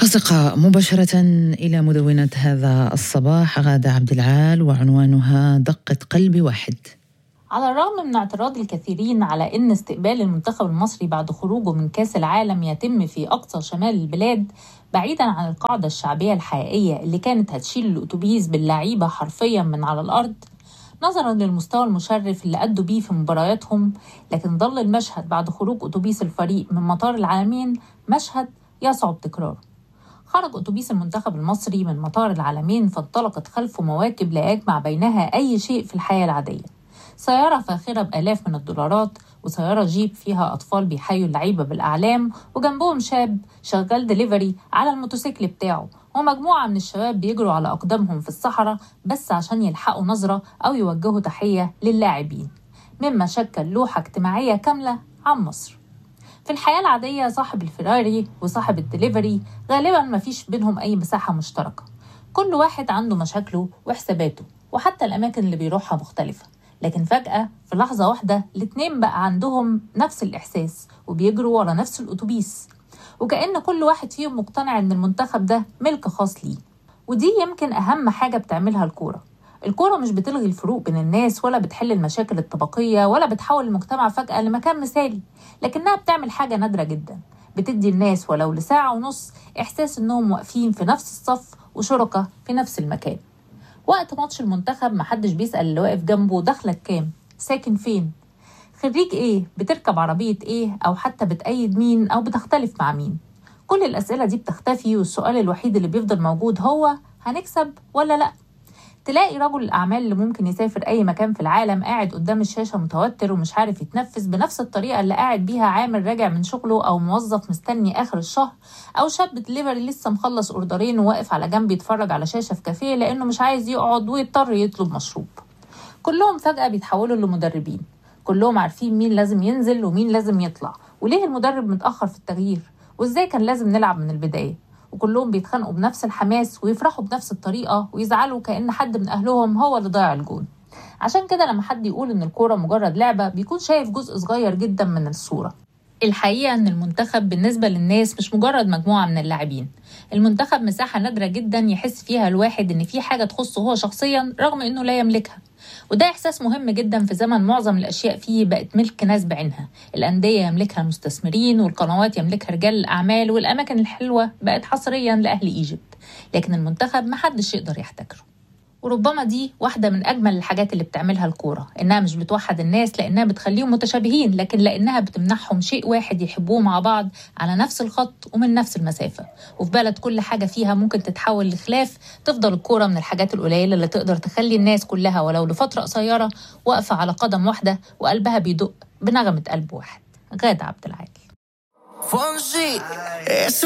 أصدقاء مباشرة إلى مدونة هذا الصباح غادة عبد العال وعنوانها دقة قلب واحد على الرغم من اعتراض الكثيرين على أن استقبال المنتخب المصري بعد خروجه من كأس العالم يتم في أقصى شمال البلاد بعيدا عن القاعدة الشعبية الحقيقية اللي كانت هتشيل الأتوبيس باللعيبة حرفيا من على الأرض نظرا للمستوى المشرف اللي أدوا بيه في مبارياتهم لكن ظل المشهد بعد خروج أتوبيس الفريق من مطار العالمين مشهد يصعب تكراره خرج أتوبيس المنتخب المصري من مطار العالمين فانطلقت خلفه مواكب لا يجمع بينها أي شيء في الحياة العادية سيارة فاخرة بآلاف من الدولارات وسيارة جيب فيها أطفال بيحيوا اللعيبة بالأعلام وجنبهم شاب شغال دليفري على الموتوسيكل بتاعه ومجموعة من الشباب بيجروا على أقدامهم في الصحراء بس عشان يلحقوا نظرة أو يوجهوا تحية للاعبين مما شكل لوحة اجتماعية كاملة عن مصر في الحياة العادية صاحب الفراري وصاحب الدليفري غالبا مفيش بينهم أي مساحة مشتركة كل واحد عنده مشاكله وحساباته وحتى الأماكن اللي بيروحها مختلفة لكن فجأة في لحظة واحدة الاتنين بقى عندهم نفس الإحساس وبيجروا ورا نفس الأتوبيس وكأن كل واحد فيهم مقتنع إن المنتخب ده ملك خاص ليه ودي يمكن أهم حاجة بتعملها الكورة الكورة مش بتلغي الفروق بين الناس ولا بتحل المشاكل الطبقية ولا بتحول المجتمع فجأة لمكان مثالي لكنها بتعمل حاجة نادرة جدا بتدي الناس ولو لساعة ونص إحساس إنهم واقفين في نفس الصف وشركة في نفس المكان وقت ماتش المنتخب محدش بيسأل اللي واقف جنبه دخلك كام ساكن فين خريج ايه بتركب عربية ايه أو حتى بتأيد مين أو بتختلف مع مين كل الأسئلة دي بتختفي والسؤال الوحيد اللي بيفضل موجود هو هنكسب ولا لأ تلاقي رجل الأعمال اللي ممكن يسافر أي مكان في العالم قاعد قدام الشاشة متوتر ومش عارف يتنفس بنفس الطريقة اللي قاعد بيها عامل راجع من شغله أو موظف مستني آخر الشهر أو شاب دليفري لسه مخلص أوردرين وواقف على جنب يتفرج على شاشة في كافيه لأنه مش عايز يقعد ويضطر يطلب مشروب كلهم فجأة بيتحولوا لمدربين كلهم عارفين مين لازم ينزل ومين لازم يطلع وليه المدرب متأخر في التغيير وإزاي كان لازم نلعب من البداية وكلهم بيتخانقوا بنفس الحماس ويفرحوا بنفس الطريقة ويزعلوا كأن حد من أهلهم هو اللي ضيع الجون عشان كده لما حد يقول إن الكورة مجرد لعبة بيكون شايف جزء صغير جدا من الصورة الحقيقة إن المنتخب بالنسبة للناس مش مجرد مجموعة من اللاعبين المنتخب مساحة نادرة جدا يحس فيها الواحد إن في حاجة تخصه هو شخصيا رغم إنه لا يملكها وده إحساس مهم جدا في زمن معظم الأشياء فيه بقت ملك ناس بعينها الأندية يملكها المستثمرين والقنوات يملكها رجال الأعمال والأماكن الحلوة بقت حصريا لأهل إيجيبت لكن المنتخب محدش يقدر يحتكره وربما دي واحدة من أجمل الحاجات اللي بتعملها الكورة إنها مش بتوحد الناس لأنها بتخليهم متشابهين لكن لأنها بتمنحهم شيء واحد يحبوه مع بعض على نفس الخط ومن نفس المسافة وفي بلد كل حاجة فيها ممكن تتحول لخلاف تفضل الكورة من الحاجات القليلة اللي تقدر تخلي الناس كلها ولو لفترة قصيرة واقفة على قدم واحدة وقلبها بيدق بنغمة قلب واحد غادة عبد العال